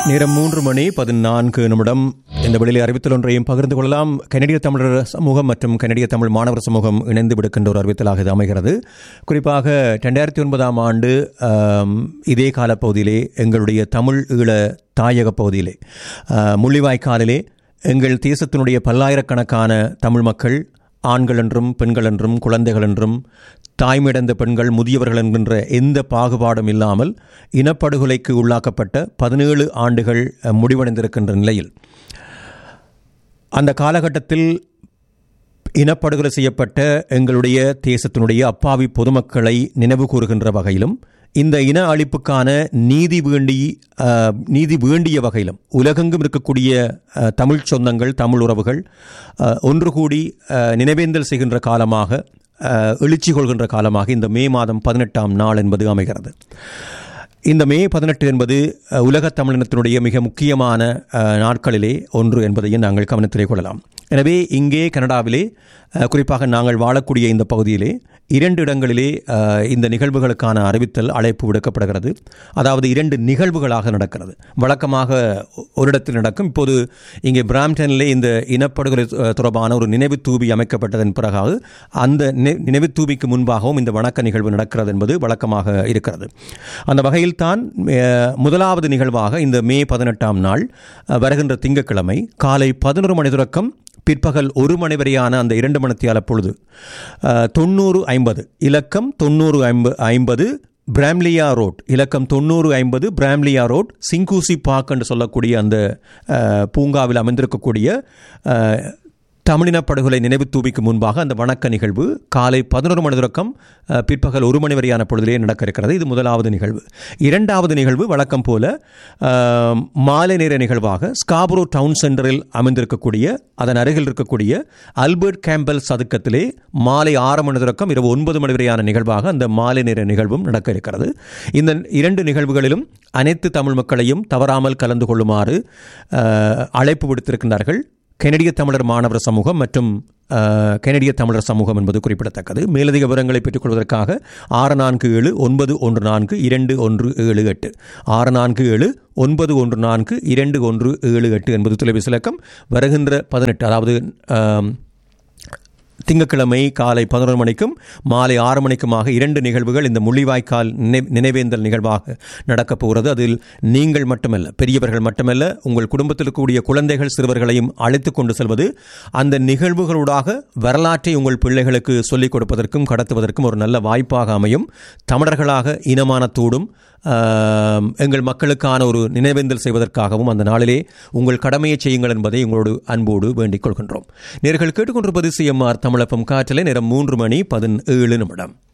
நேரம் மூன்று மணி பதினான்கு நிமிடம் இந்த வெளியில் அறிவித்தல் ஒன்றையும் பகிர்ந்து கொள்ளலாம் கனடிய தமிழர் சமூகம் மற்றும் கனடிய தமிழ் மாணவர் சமூகம் இணைந்து விடுக்கின்ற ஒரு அறிவித்தலாக இது அமைகிறது குறிப்பாக ரெண்டாயிரத்தி ஒன்பதாம் ஆண்டு ஆம், இதே காலப்பகுதியிலே எங்களுடைய தமிழ் ஈழ தாயக பகுதியிலே ஆ, முள்ளிவாய்க்காலிலே எங்கள் தேசத்தினுடைய பல்லாயிரக்கணக்கான தமிழ் மக்கள் ஆண்கள் என்றும் பெண்கள் என்றும் குழந்தைகள் என்றும் தாய்மையடைந்த பெண்கள் முதியவர்கள் என்கின்ற எந்த பாகுபாடும் இல்லாமல் இனப்படுகொலைக்கு உள்ளாக்கப்பட்ட பதினேழு ஆண்டுகள் அஹ், முடிவடைந்திருக்கின்ற நிலையில் அந்த காலகட்டத்தில் இனப்படுகொலை செய்யப்பட்ட எங்களுடைய தேசத்தினுடைய அப்பாவி பொதுமக்களை நினைவு கூறுகின்ற வகையிலும் இந்த இன அழிப்புக்கான நீதி வேண்டி அஹ், நீதி வேண்டிய வகையிலும் உலகெங்கும் இருக்கக்கூடிய அஹ், தமிழ் சொந்தங்கள் தமிழ் உறவுகள் அஹ், ஒன்று கூடி அஹ், நினைவேந்தல் செய்கின்ற காலமாக அஹ், எழுச்சி கொள்கின்ற காலமாக இந்த மே மாதம் பதினெட்டாம் நாள் என்பது அமைகிறது இந்த மே பதினெட்டு என்பது அஹ், உலகத் தமிழினத்தினுடைய மிக முக்கியமான அஹ், நாட்களிலே ஒன்று என்பதையும் நாங்கள் கவனத்திலே கொள்ளலாம் எனவே இங்கே கனடாவிலே அஹ், குறிப்பாக நாங்கள் வாழக்கூடிய இந்த பகுதியிலே இரண்டு இடங்களிலே அஹ், இந்த நிகழ்வுகளுக்கான அறிவித்தல் அழைப்பு விடுக்கப்படுகிறது அதாவது இரண்டு நிகழ்வுகளாக நடக்கிறது வழக்கமாக ஒரு இடத்தில் நடக்கும் இப்போது இங்கே பிராம்டனிலே இந்த இனப்படுகொலை அஹ், தொடர்பான ஒரு நினைவு தூபி அமைக்கப்பட்டதன் பிறகு அந்த நினை- நினைவு தூபிக்கு முன்பாகவும் இந்த வணக்க நிகழ்வு நடக்கிறது என்பது வழக்கமாக இருக்கிறது அந்த வகையில் தான் முதலாவது நிகழ்வாக இந்த மே பதினெட்டாம் நாள் அஹ், வருகின்ற திங்கட்கிழமை காலை பதினொரு மணி தொடக்கம் பிற்பகல் ஒரு மணி வரையான அந்த இரண்டு மணித்தியால பொழுது அஹ், தொண்ணூறு ஐம்பது இலக்கம் தொண்ணூறு ஐம்ப ஐம்பது பிராம்லியா ரோட் இலக்கம் தொண்ணூறு ஐம்பது பிராம்லியா ரோட் சிங்கூசி பார்க் என்று சொல்லக்கூடிய அந்த அஹ், பூங்காவில் அமைந்திருக்கக்கூடிய அஹ், தமிழின படுகொலை நினைவு தூபிக்கு முன்பாக அந்த வணக்க நிகழ்வு காலை பதினோரு மணி தொடக்கம் அஹ், பிற்பகல் ஒரு மணி வரையான பொழுதிலே நடக்க இருக்கிறது இது முதலாவது நிகழ்வு இரண்டாவது நிகழ்வு வழக்கம் போல அஹ், மாலை நேர நிகழ்வாக ஸ்காபரோ டவுன் சென்டரில் அமைந்திருக்கக்கூடிய அதன் அருகில் இருக்கக்கூடிய அல்பர்ட் கேம்பல் சதுக்கத்திலே மாலை ஆறு மணி தொடக்கம் இரவு ஒன்பது மணி வரையான நிகழ்வாக அந்த மாலை நேர நிகழ்வும் நடக்க இருக்கிறது இந்த இரண்டு நிகழ்வுகளிலும் அனைத்து தமிழ் மக்களையும் தவறாமல் கலந்து கொள்ளுமாறு அஹ், அழைப்பு விடுத்திருக்கின்றார்கள் கெனடிய தமிழர் மாணவர் சமூகம் மற்றும் அஹ், கெனடிய தமிழர் சமூகம் என்பது குறிப்பிடத்தக்கது மேலதிக விவரங்களை பெற்றுக்கொள்வதற்காக ஆறு நான்கு ஏழு ஒன்பது ஒன்று நான்கு இரண்டு ஒன்று ஏழு எட்டு ஆறு நான்கு ஏழு ஒன்பது ஒன்று நான்கு இரண்டு ஒன்று ஏழு எட்டு என்பது தொலைபேசி இலக்கம் வருகின்ற பதினெட்டு அதாவது அஹ், திங்கட்கிழமை காலை பதினொரு மணிக்கும் மாலை ஆறு மணிக்குமாக இரண்டு நிகழ்வுகள் இந்த முள்ளிவாய்க்கால் நினை நினைவேந்தல் நிகழ்வாக நடக்கப் போகிறது அதில் நீங்கள் மட்டுமல்ல பெரியவர்கள் மட்டுமல்ல உங்கள் குடும்பத்தில் இருக்கக்கூடிய குழந்தைகள் சிறுவர்களையும் அழைத்துக் கொண்டு செல்வது அந்த நிகழ்வுகளூடாக வரலாற்றை உங்கள் பிள்ளைகளுக்கு சொல்லிக் கொடுப்பதற்கும் கடத்துவதற்கும் ஒரு நல்ல வாய்ப்பாக அமையும் தமிழர்களாக இனமானத்தோடும் ஆம், எங்கள் மக்களுக்கான ஒரு நினைவேந்தல் செய்வதற்காகவும் அந்த நாளிலே உங்கள் கடமையை செய்யுங்கள் என்பதை உங்களோடு அன்போடு வேண்டிக் கொள்கின்றோம் நேர்கள் கேட்டுக்கொண்டிருப்பது சிஎம்ஆர் தமிழப்பம் காற்றலை நேரம் மூன்று மணி பதினேழு நிமிடம்